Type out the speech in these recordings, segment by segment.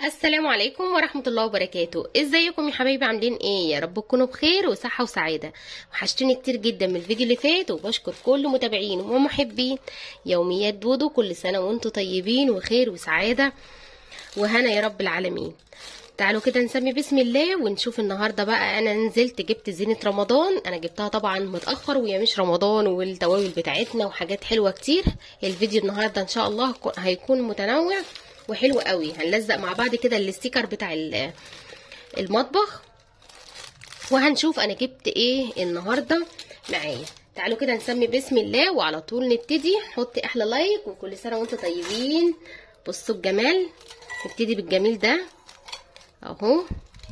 السلام عليكم ورحمة الله وبركاته ازيكم يا حبايبي عاملين ايه يا رب تكونوا بخير وصحة وسعادة وحشتوني كتير جدا من الفيديو اللي فات وبشكر كل متابعين ومحبين يوميات دودو كل سنة وانتم طيبين وخير وسعادة وهنا يا رب العالمين تعالوا كده نسمي بسم الله ونشوف النهارده بقى انا نزلت جبت زينه رمضان انا جبتها طبعا متاخر وهي مش رمضان والتوابل بتاعتنا وحاجات حلوه كتير الفيديو النهارده ان شاء الله هيكون متنوع وحلو قوي هنلزق مع بعض كده الاستيكر بتاع المطبخ وهنشوف انا جبت ايه النهارده معايا تعالوا كده نسمي بسم الله وعلى طول نبتدي حط احلى لايك وكل سنه وانتم طيبين بصوا الجمال نبتدي بالجميل ده اهو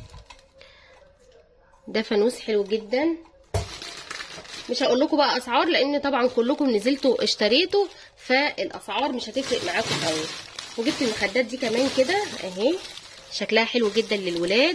ده فانوس حلو جدا مش هقول لكم بقى اسعار لان طبعا كلكم نزلتوا اشتريتوا فالاسعار مش هتفرق معاكم قوي وجبت المخدات دي كمان كده اهي شكلها حلو جدا للولاد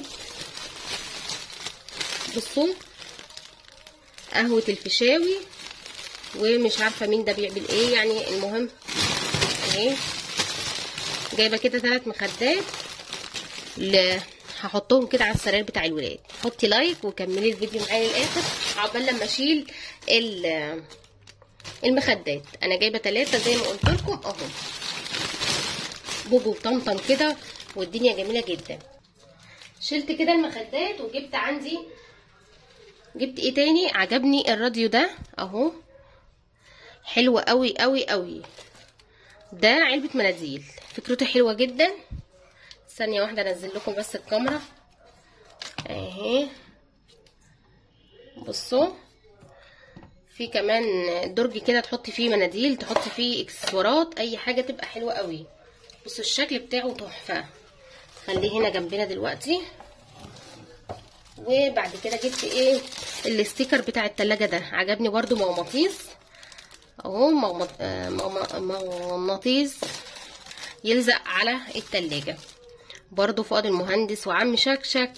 بصوا قهوه الفيشاوي ومش عارفه مين ده بيعمل ايه يعني المهم اهي جايبه كده ثلاث مخدات ل... هحطهم كده على السراير بتاع الولاد حطي لايك وكملي الفيديو معايا للاخر عقبال لما اشيل المخدات انا جايبه ثلاثه زي ما قلت لكم اهو بوبو وطمطم كده والدنيا جميله جدا شلت كده المخدات وجبت عندي جبت ايه تاني عجبني الراديو ده اهو حلو قوي قوي قوي ده علبه مناديل فكرته حلوه جدا ثانيه واحده انزل لكم بس الكاميرا اهي بصوا في كمان درج كده تحطي فيه مناديل تحطي فيه اكسسوارات اي حاجه تبقى حلوه قوي بصوا الشكل بتاعه تحفه خليه هنا جنبنا دلوقتي وبعد كده جبت ايه الاستيكر بتاع التلاجة ده عجبني برضو مغناطيس اهو مغناطيس يلزق على التلاجة برضو فؤاد المهندس وعم شكشك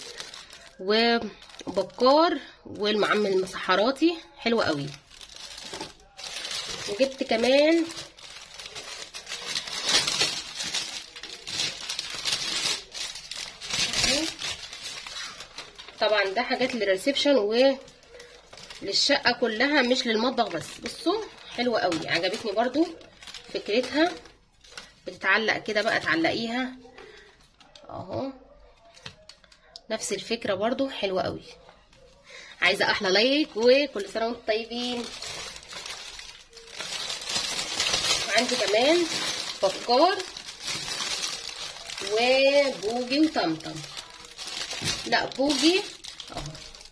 وبكار والمعم المسحراتي حلو قوي وجبت كمان طبعا ده حاجات للريسبشن وللشقه كلها مش للمطبخ بس بصوا حلوه قوي عجبتني برضو فكرتها بتتعلق كده بقى تعلقيها اهو نفس الفكره برضو حلوه قوي عايزه احلى لايك وكل سنه وانتم طيبين عندي كمان بكار وبوجي وطمطم لا بوجي اهو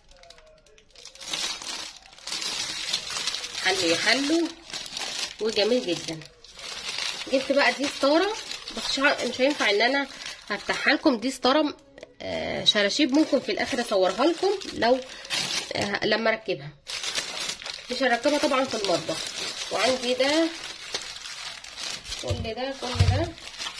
حلو يحلو وجميل جدا جبت بقى دي ستاره بس مش هينفع ان انا هفتحها لكم دي ستاره آه شراشيب ممكن في الاخر اصورها لكم لو آه لما اركبها مش هركبها طبعا في المطبخ وعندي ده كل ده كل ده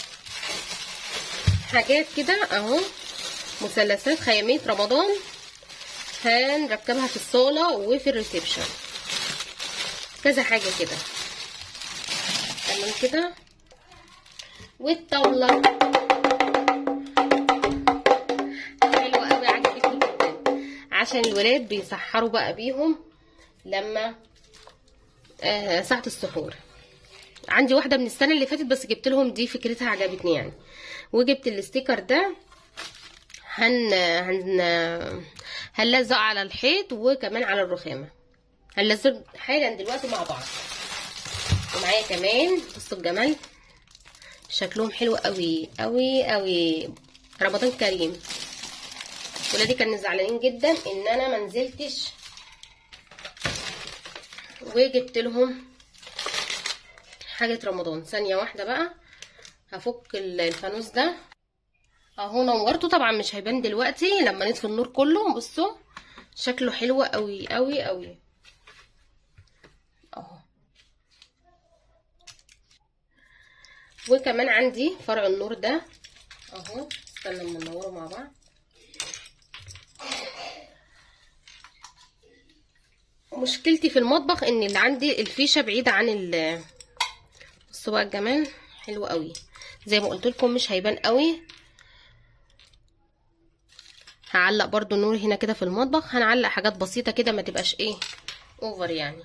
حاجات كده اهو مثلثات خيامية رمضان هنركبها في الصالة وفي الريسبشن كذا حاجة كده تمام كده والطاولة حلوة قوي عجبتني جدا عشان الولاد بيسحروا بقى بيهم لما آه ساعة السحور عندي واحدة من السنة اللي فاتت بس جبت لهم دي فكرتها عجبتني يعني وجبت الاستيكر ده هن هن هنلزق على الحيط وكمان على الرخامه هنلزق حالا دلوقتي مع بعض ومعايا كمان بصوا الجمال شكلهم حلو قوي قوي قوي رمضان كريم ولادي كانوا زعلانين جدا ان انا ما نزلتش وجبت لهم حاجه رمضان ثانيه واحده بقى هفك الفانوس ده اهو نورته طبعا مش هيبان دلوقتي لما نطفي النور كله بصوا شكله حلو قوي قوي قوي اهو وكمان عندي فرع النور ده اهو استنى اما ننوره مع بعض مشكلتي في المطبخ ان اللي عندي الفيشه بعيده عن ال بصوا بقى الجمال حلو قوي زي ما قلت لكم مش هيبان قوي هعلق برضو النور هنا كده في المطبخ هنعلق حاجات بسيطة كده ما تبقاش ايه اوفر يعني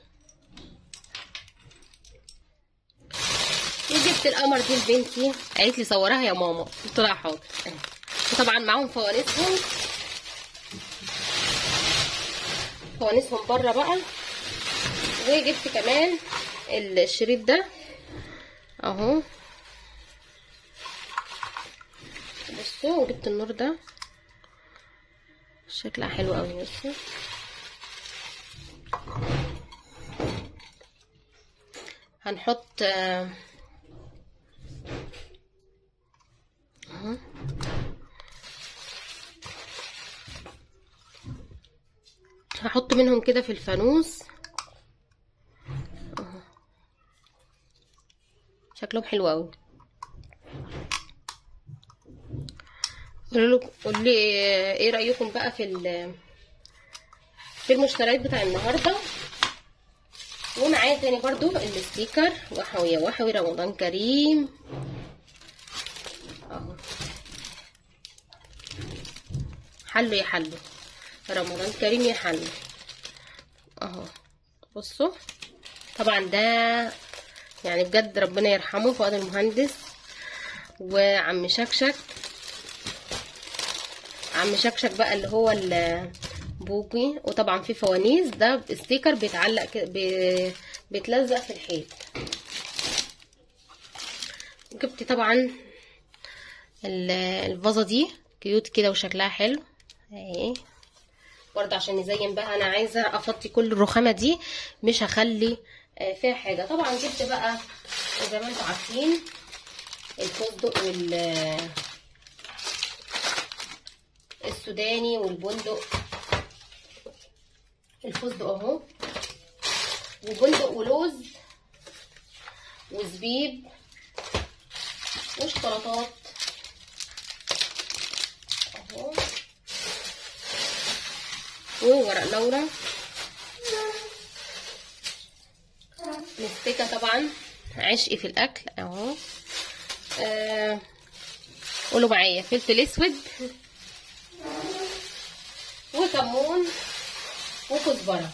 وجبت القمر دي لبنتي قالت لي صورها يا ماما قلت لها حاضر وطبعا معاهم فوانيسهم فوانيسهم بره بقى وجبت كمان الشريط ده اهو بصوا وجبت النور ده شكلها حلو قوي بصوا هنحط اهو هحط منهم كده في الفانوس اهو شكلهم حلو قوي قولوا قولوا لي ايه رايكم بقى في في المشتريات بتاع النهارده ومعايا تاني برضو الستيكر وحوي يا وحوي رمضان كريم اهو حلو يا حلو رمضان كريم يا حلو اهو بصوا طبعا ده يعني بجد ربنا يرحمه فؤاد المهندس وعم شكشك عم شكشك بقى اللي هو بوكي وطبعا في فوانيس ده ستيكر بيتعلق كده بي... بيتلزق في الحيط جبت طبعا الفازه دي كيوت كده وشكلها حلو اهي برضه عشان نزين بقى انا عايزه افضي كل الرخامه دي مش هخلي فيها حاجه طبعا جبت بقى زي ما انتم عارفين الفستق وال السوداني والبندق الفستق اهو وبندق ولوز وزبيب وشوكولاتات اهو وورق لورا مستكة طبعا عشقي في الاكل اهو آه. قولوا معايا فلفل اسود وكمون وكزبره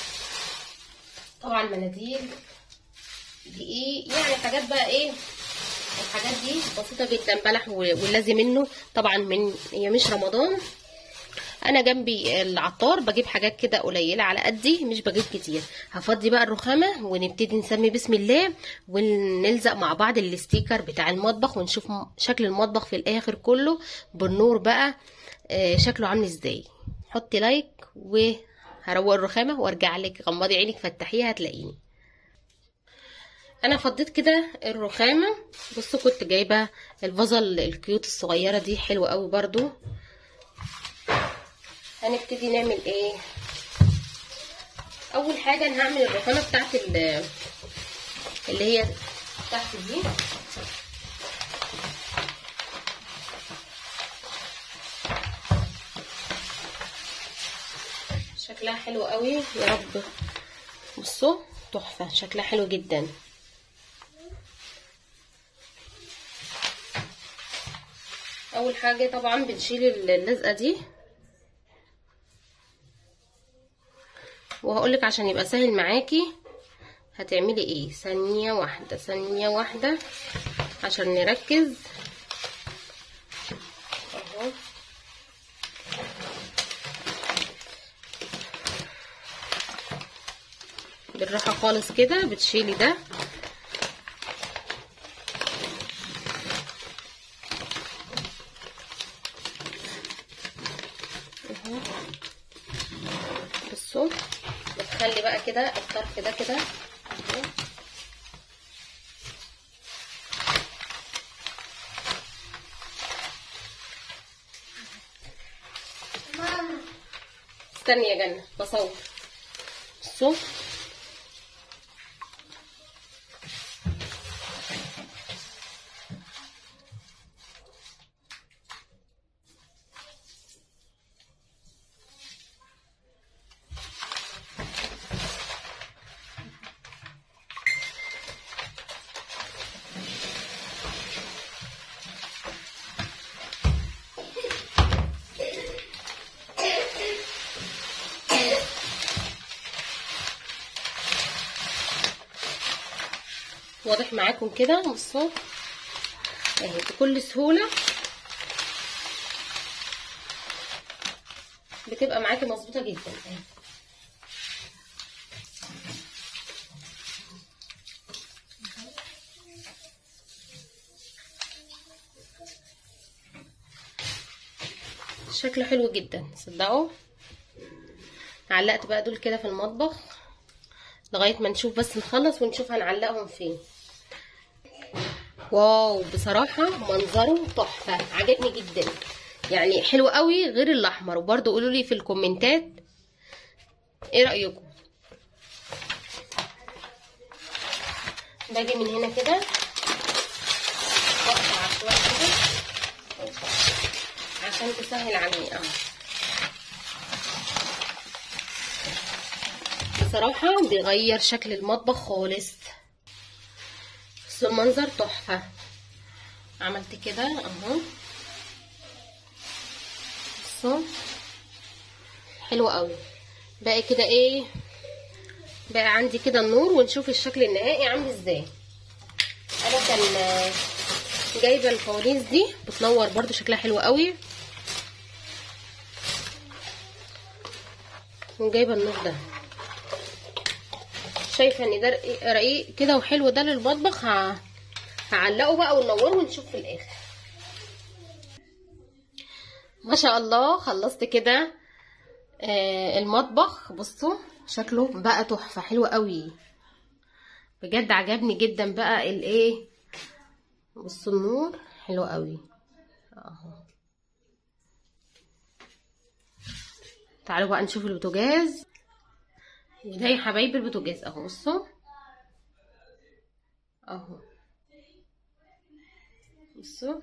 طبعا مناديل دقيق يعني حاجات بقى ايه الحاجات دي بسيطه جدا بلح والذي منه طبعا من هي مش رمضان انا جنبي العطار بجيب حاجات كده قليله على قدي مش بجيب كتير هفضي بقى الرخامه ونبتدي نسمي بسم الله ونلزق مع بعض الستيكر بتاع المطبخ ونشوف شكل المطبخ في الاخر كله بالنور بقى شكله عامل ازاي حطي لايك وهروق الرخامه وارجع لك غمضي عينك فتحيها هتلاقيني انا فضيت كده الرخامه بصوا كنت جايبه الفازه الكيوت الصغيره دي حلوه قوي برضو هنبتدي نعمل ايه اول حاجه انا هعمل الرخامه بتاعت اللي هي تحت دي شكلها حلو قوي يا رب بصوا تحفه شكلها حلو جدا اول حاجه طبعا بنشيل اللزقه دي وهقولك عشان يبقى سهل معاكي هتعملي ايه ثانيه واحده ثانيه واحده عشان نركز اهو بالراحه خالص كده بتشيلي ده بصوا بتخلي بقى كده الطرف ده كده استني يا جنة بصور بصوا واضح معاكم كده بصوا اهي بكل سهوله بتبقى معاكي مظبوطه جدا اهي شكله حلو جدا صدقوا علقت بقى دول كده في المطبخ لغايه ما نشوف بس نخلص ونشوف هنعلقهم فين واو بصراحه منظره تحفه عجبني جدا يعني حلو قوي غير الاحمر وبرده قولوا لي في الكومنتات ايه رايكم باجي من هنا كده بقطع شويه كده عشان تسهل عني اهو بصراحة بيغير شكل المطبخ خالص بس المنظر تحفة عملت كده اهو بصوا حلو قوي بقى كده ايه بقى عندي كده النور ونشوف الشكل النهائي عامل ازاي انا كان جايبه الفوانيس دي بتنور برضو شكلها حلو قوي وجايبه النور ده شايفه ان ده رقيق كده وحلو ده للمطبخ هعلقه بقى وننوره ونشوف في الاخر ما شاء الله خلصت كده آه المطبخ بصوا شكله بقى تحفه حلو قوي بجد عجبني جدا بقى الايه بصوا النور حلو قوي اهو تعالوا بقى نشوف البوتاجاز وده يا حبايبي البوتاجاز اهو بصوا اهو بصوا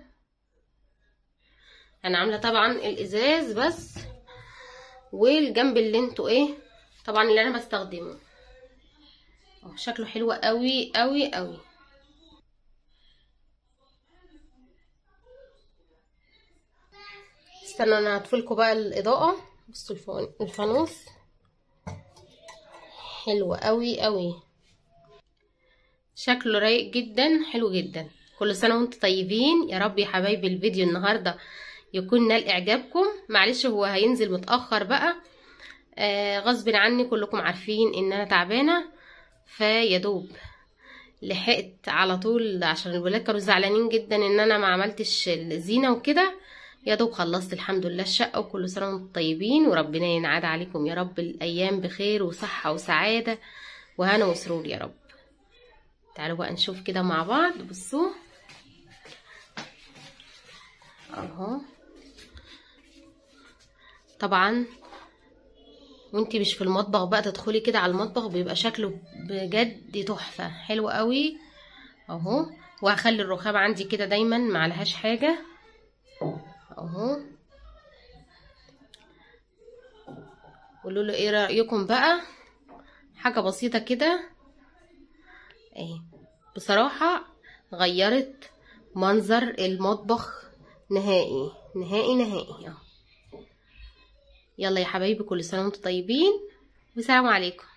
انا عامله طبعا الازاز بس والجنب اللي انتوا ايه طبعا اللي انا بستخدمه اهو شكله حلو قوي قوي قوي استنوا انا هطفلكوا بقى الاضاءه بصوا الفانوس حلو قوي قوي شكله رايق جدا حلو جدا كل سنه وانتم طيبين يا رب يا حبايبي الفيديو النهارده يكون نال اعجابكم معلش هو هينزل متاخر بقى آه غصب عني كلكم عارفين ان انا تعبانه فيا دوب لحقت على طول عشان الولاد كانوا زعلانين جدا ان انا ما عملتش الزينه وكده يا دوب خلصت الحمد لله الشقة وكل سنة وانتم طيبين وربنا ينعاد عليكم يا رب الأيام بخير وصحة وسعادة وهنا وسرور يا رب تعالوا بقى نشوف كده مع بعض بصوا اهو طبعا وانتي مش في المطبخ بقى تدخلي كده على المطبخ بيبقى شكله بجد تحفة حلو قوي اهو وهخلي الرخام عندي كده دايما معلهاش حاجة اهو قولوا له ايه رايكم بقى حاجه بسيطه كده اهي بصراحه غيرت منظر المطبخ نهائي نهائي نهائي اهو يلا يا حبايبي كل سنه وانتم طيبين والسلام عليكم